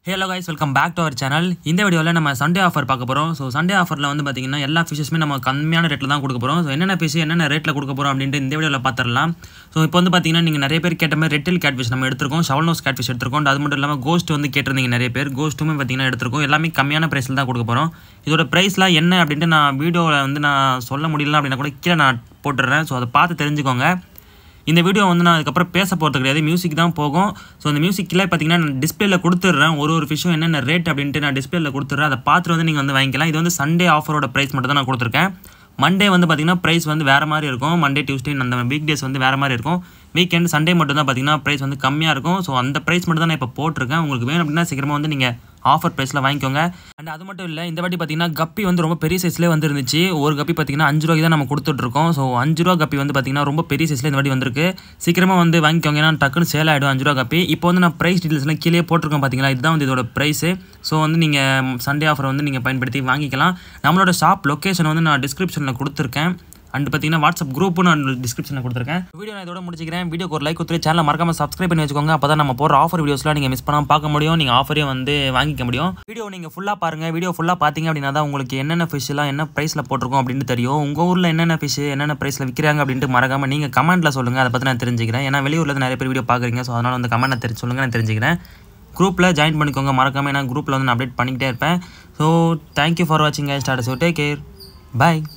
hello guys welcome back to our channel இந்த வீடியோவில் நம்ம சண்டே ஆஃபர் பார்க்க போகிறோம் ஸோ சண்டே ஆஃபரில் வந்து பார்த்தீங்கன்னா எல்லா ஃபிஷஸுமே நம்ம கம்மியான ரேட்டில் தான் கொடுக்க போகிறோம் ஸோ என்னென்ன ஃபிஷ் என்னென்ன ரேட்டில் கொடுக்க போகிறோம் அப்படின்ட்டு இந்த வீடியோவில் பார்த்துடலாம் ஸோ இப்போ வந்து பார்த்தீங்கன்னா நீங்கள் நிறைய பேர் கேட்ட மாதிரி ரெட்டில் கேட் ஃபிஷ் நம்ம எடுத்திருக்கோம் ஷவல் நோஸ் கேட் ஃபிஷ் எடுத்திருக்கோம் அது மட்டும் இல்லாமல் கோஸ்ட் வந்து கேட்டிருந்தீங்க நிறைய பேர் கோஸ்ட்டுமே பார்த்தீங்கன்னா எடுத்திருக்கோம் எல்லாமே கம்மியான ப்ரைஸில் தான் கொடுக்க போகிறோம் இதோட ப்ரைஸ்லாம் என்ன அப்படின்ட்டு நான் வீடியோவில் வந்து நான் சொல்ல முடியல அப்படின்னா கூட கீழே நான் போட்டுடுறேன் ஸோ அதை பார்த்து தெரிஞ்சுக்கோங்க இந்த வீடியோ வந்து நான் அதுக்கப்புறம் பேச போகிறது கிடையாது மியூசிக் தான் போகும் ஸோ அந்த மியூசிக்கில் பார்த்தீங்கன்னா நான் டிஸ்பிளேல கொடுத்துட்றேன் ஒரு ஒரு ஃபிஷ்ஷும் என்னென்ன ரேட் அப்படின்ட்டு நான் டிஸ்பிளேல கொடுத்துட்றேன் அதை பார்த்துட்டு வந்து நீங்கள் வந்து வாங்கிக்கலாம் இது வந்து சண்டே ஆஃபரோட ப்ரைஸ் மட்டும் தான் நான் கொடுத்துருக்கேன் மண்டே வந்து பார்த்தீங்கன்னா ப்ரைஸ் வந்து வேறு மாதிரி இருக்கும் மண்டே டியூஸ்டே அந்த வீக் டேஸ் வந்து வேறு மாதிரி இருக்கும் வீக்கெண்ட் சண்டே மட்டும் தான் பார்த்தீங்கன்னா ப்ரைஸ் வந்து கம்மியாக இருக்கும் ஸோ அந்த ப்ரைஸ் மட்டும் தான் நான் இப்போ போட்டிருக்கேன் உங்களுக்கு வேணும் அப்படின்னா சீக்கிரமாக வந்து நீங்கள் ஆஃபர் ப்ரைஸில் வாங்கிக்கோங்க அண்ட் அது மட்டும் இல்லை இந்த வாட்டி பார்த்தீங்கன்னா கப்பி வந்து ரொம்ப பெரிய சைஸ்லேயே வந்து இருந்துச்சு ஒரு கப்பி பார்த்தீங்கன்னா அஞ்சு ரூபாய்க்கு தான் நம்ம கொடுத்துட்ருக்கோம் ஸோ அஞ்சு ரூபா கப்பி வந்து பார்த்தீங்கன்னா ரொம்ப பெரிய சைஸில் இந்த வாட்டி வந்திருக்கு சீக்கிரமாக வந்து வாங்கிக்கோங்க ஏன்னா டக்குன்னு சேல் ஆகிடும் அஞ்சு ரூபா கப்பி இப்போ வந்து நான் ப்ரைஸ் டீட்டெயில்ஸ்லாம் கீழே போட்டிருக்கோம் பார்த்தீங்களா இதுதான் வந்து இதோட ப்ரைஸு ஸோ வந்து நீங்கள் சண்டே ஆஃபர் வந்து நீங்கள் பயன்படுத்தி வாங்கிக்கலாம் நம்மளோட ஷாப் லொக்கேஷன் வந்து நான் டிஸ்கிரிப்ஷனில் கொடுத்துருக்கேன் அண்ட் பார்த்தீங்கன்னா வாட்ஸ்அப் குரூப்பும் நான் டிஸ்கிரிப்ஷனில் கொடுத்துருக்கேன் வீடியோ நான் இதோட முடிச்சிக்கிறேன் வீடியோக்கு ஒரு லைக் கொடுத்துரு சேனலை மறக்காம சப்ஸ்கிரைப் பண்ணி வச்சுக்கோங்க அப்போ தான் நம்ம போகிற ஆஃபர் வீடியோஸ்லாம் நீங்கள் மிஸ் பண்ணாமல் பார்க்க முடியும் நீங்கள் ஆஃபரையும் வந்து வாங்கிக்க முடியும் வீடியோ நீங்கள் ஃபுல்லாக பாருங்கள் வீடியோ ஃபுல்லாக பார்த்தீங்க அப்படின்னா தான் உங்களுக்கு என்னென்ன ஃபிஷ்லாம் என்ன ப்ரைஸில் போட்டிருக்கோம் அப்படின்ட்டு தெரியும் உங்கள் ஊரில் என்னென்ன ஃபிஷ் என்னென்ன ப்ரைஸில் விற்கிறாங்க அப்படின்ட்டு மறக்காமல் நீங்கள் கமெண்ட்டில் சொல்லுங்கள் அதை பற்றி நான் தெரிஞ்சுக்கிறேன் ஏன்னா வெளியூரில் நிறைய பேர் வீடியோ பார்க்குறீங்க ஸோ அதனால் வந்து கமெண்ட்டில் தெரிஞ்சு சொல்லுங்கள் நான் தெரிஞ்சுக்கிறேன் குரூப்பில் ஜாயின் பண்ணிக்கோங்க மறக்காமல் ஏன்னா குரூப்பில் வந்து நான் அப்டேட் பண்ணிக்கிட்டே இருப்பேன் ஸோ தேங்க்யூ ஃபார் வாட்சிங் ஸ்டார்ட் ஸோ டேக் கேர் பாய்